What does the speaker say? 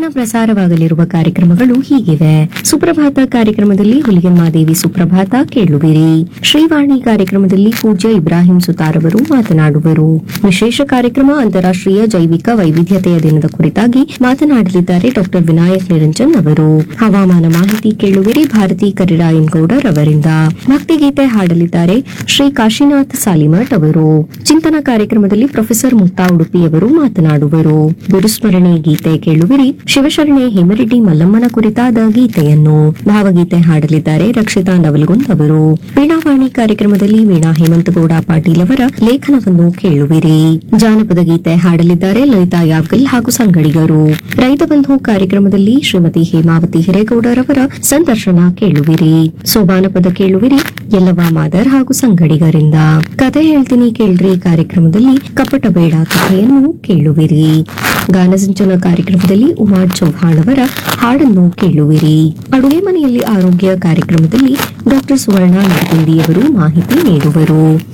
ದಿನ ಪ್ರಸಾರವಾಗಲಿರುವ ಕಾರ್ಯಕ್ರಮಗಳು ಹೀಗಿವೆ ಸುಪ್ರಭಾತ ಕಾರ್ಯಕ್ರಮದಲ್ಲಿ ಹುಲಿಗೆಮ್ಮಾದೇವಿ ಸುಪ್ರಭಾತ ಕೇಳುವಿರಿ ಶ್ರೀವಾಣಿ ಕಾರ್ಯಕ್ರಮದಲ್ಲಿ ಪೂಜ್ಯ ಇಬ್ರಾಹಿಂ ಸುತಾರ್ ಅವರು ಮಾತನಾಡುವರು ವಿಶೇಷ ಕಾರ್ಯಕ್ರಮ ಅಂತಾರಾಷ್ಟ್ರೀಯ ಜೈವಿಕ ವೈವಿಧ್ಯತೆಯ ದಿನದ ಕುರಿತಾಗಿ ಮಾತನಾಡಲಿದ್ದಾರೆ ಡಾಕ್ಟರ್ ವಿನಾಯಕ್ ನಿರಂಜನ್ ಅವರು ಹವಾಮಾನ ಮಾಹಿತಿ ಕೇಳುವಿರಿ ಭಾರತಿ ಕರಿರಾಯನ್ಗೌಡರ್ ಅವರಿಂದ ಭಕ್ತಿಗೀತೆ ಹಾಡಲಿದ್ದಾರೆ ಶ್ರೀ ಕಾಶಿನಾಥ್ ಸಾಲಿಮಠ್ ಅವರು ಚಿಂತನ ಕಾರ್ಯಕ್ರಮದಲ್ಲಿ ಪ್ರೊಫೆಸರ್ ಮುಕ್ತಾ ಉಡುಪಿಯವರು ಮಾತನಾಡುವರು ಗುರುಸ್ಮರಣೆ ಗೀತೆ ಕೇಳುವಿರಿ ಶಿವಶರಣೆ ಹೇಮರೆಡ್ಡಿ ಮಲ್ಲಮ್ಮನ ಕುರಿತಾದ ಗೀತೆಯನ್ನು ಭಾವಗೀತೆ ಹಾಡಲಿದ್ದಾರೆ ರಕ್ಷಿತಾ ನವಲ್ಗುಂದ್ ಅವರು ವೀಣಾವಾಣಿ ಕಾರ್ಯಕ್ರಮದಲ್ಲಿ ವೀಣಾ ಹೇಮಂತಗೌಡ ಪಾಟೀಲ್ ಅವರ ಲೇಖನವನ್ನು ಕೇಳುವಿರಿ ಜಾನಪದ ಗೀತೆ ಹಾಡಲಿದ್ದಾರೆ ಲಲಿತಾ ಯಾಗಲ್ ಹಾಗೂ ಸಂಗಡಿಗರು ರೈತ ಬಂಧು ಕಾರ್ಯಕ್ರಮದಲ್ಲಿ ಶ್ರೀಮತಿ ಹೇಮಾವತಿ ಹಿರೇಗೌಡರವರ ಸಂದರ್ಶನ ಕೇಳುವಿರಿ ಸೋಬಾನಪದ ಕೇಳುವಿರಿ ಯಲ್ಲವ ಮಾದರ್ ಹಾಗೂ ಸಂಗಡಿಗರಿಂದ ಕತೆ ಹೇಳ್ತೀನಿ ಕೇಳ್ರಿ ಕಾರ್ಯಕ್ರಮದಲ್ಲಿ ಕಪಟ ಬೇಡ ಕಥೆಯನ್ನು ಕೇಳುವಿರಿ ಗಾನಸಿಂಚನ ಕಾರ್ಯಕ್ರಮದಲ್ಲಿ ಉಮಾಡ್ ಚೌಹಾಣ್ ಅವರ ಹಾಡನ್ನು ಕೇಳುವಿರಿ ಅಡುಗೆ ಮನೆಯಲ್ಲಿ ಆರೋಗ್ಯ ಕಾರ್ಯಕ್ರಮದಲ್ಲಿ ಡಾಕ್ಟರ್ ಸುವರ್ಣ ನರಗುಂದಿಯವರು ಮಾಹಿತಿ ನೀಡುವರು